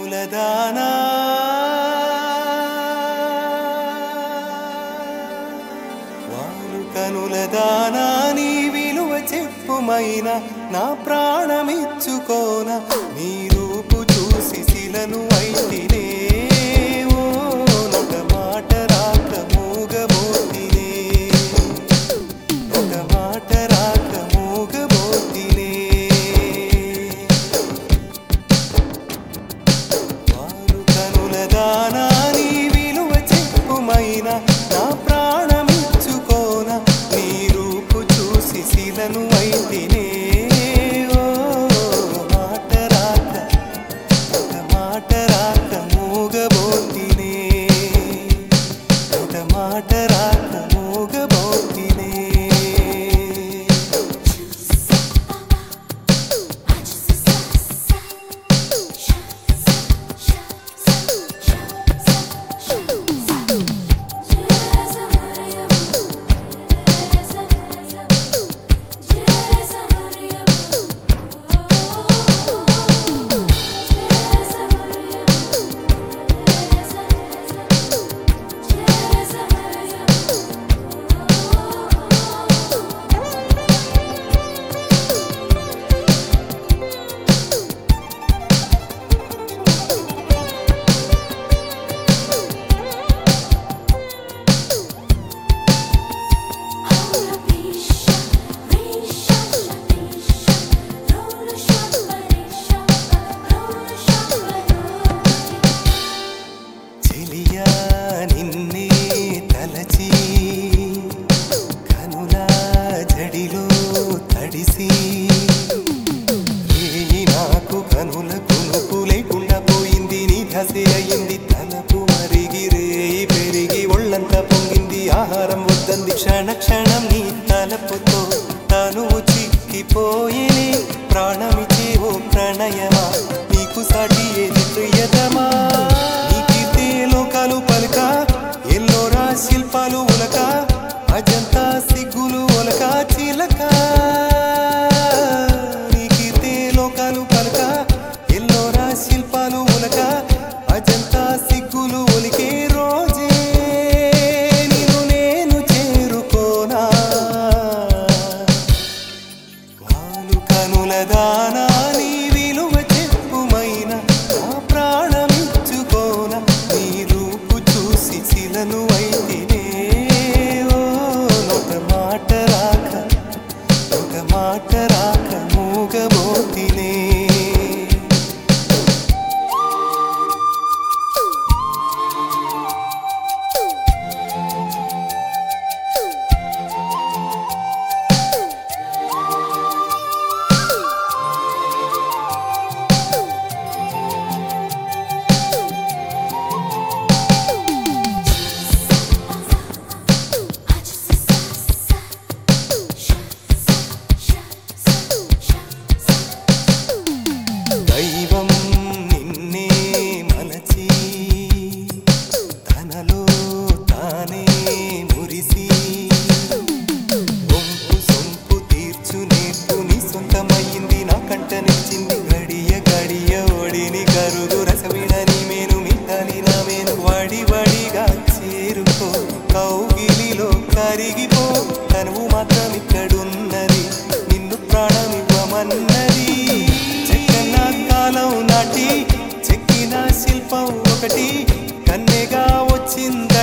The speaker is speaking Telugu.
కనుల దానా వాలు కనుల దానా నీ విలువ చెప్పుమైన నా ప్రాణమిచ్చుకోన నీ రూపు చూసి శిలను అయితినే ఓ నొక మాట రాక మూగబోతినే ఒక మాట రాక మూగబోతినే వారు కనుల దానా నీ విలువ చెప్పుమైన నా ప్రాణమిచ్చుకోన నీ రూపు చూసి శిలను అయితేనే ఓ మాట రాక ఒక మాట రాక మూగబోతినే ఒక మాట రాక మూగబోతినే చెలియా నిన్నే తలచి కనుల జడిలో తడిసి రేయి నాకు కనుల కునుకు లేకుండా పోయింది నీ దశ అయింది తలపు మరిగి రేయి పెరిగి ఒళ్ళంతా పొంగింది ఆహారం వద్దంది క్షణ క్షణం నీ తలపుతో తనువు చిక్కిపోయేనే ప్రాణమిచే ఓ ప్రణయమా నీకు సాటి ఏది ప్రియతమా నీ కీర్తే లోకాలు పలుక ఎల్లోరా శిల్పాలు ఉలక అజంతా సిగ్గులు ఒలక చిలక నీ కీర్తే లోకాలు పలుక ఎల్లోరా శిల్పాలు ఉలక అజంతా సిగ్గులు ఒలికే రోజే నిన్ను నేను చేరుకోనా వాలు కనుల దానా నీ విలువ చెప్పుమైన నా ప్రాణమిచ్చుకోన నీ రూపు చూసి శిలను అయితేనే ఓ ఒక మాట రాక ఒక మాట రాక మూగబోతినే దైవం నిన్నే మలచి తనలో తానే మురిసి ఒంపు సొంపు తీర్చు నేర్పు నీ సొంతమయ్యింది నా కంట నిలిచింది గడియ గడియ ఒడిని కరుగు రసవిడని మేను మిట్టాలి నా మేను వడి వడిగా చేరుకో కౌగిలిలో కరిగిపో తనువు మాత్రం ఇక్కడున్నది నిన్ను ప్రాణమివ్వమన్నది చెక్కన కాలం నాటి చెక్కిన శిల్పం ఒకటి కన్నెగా వచ్చింది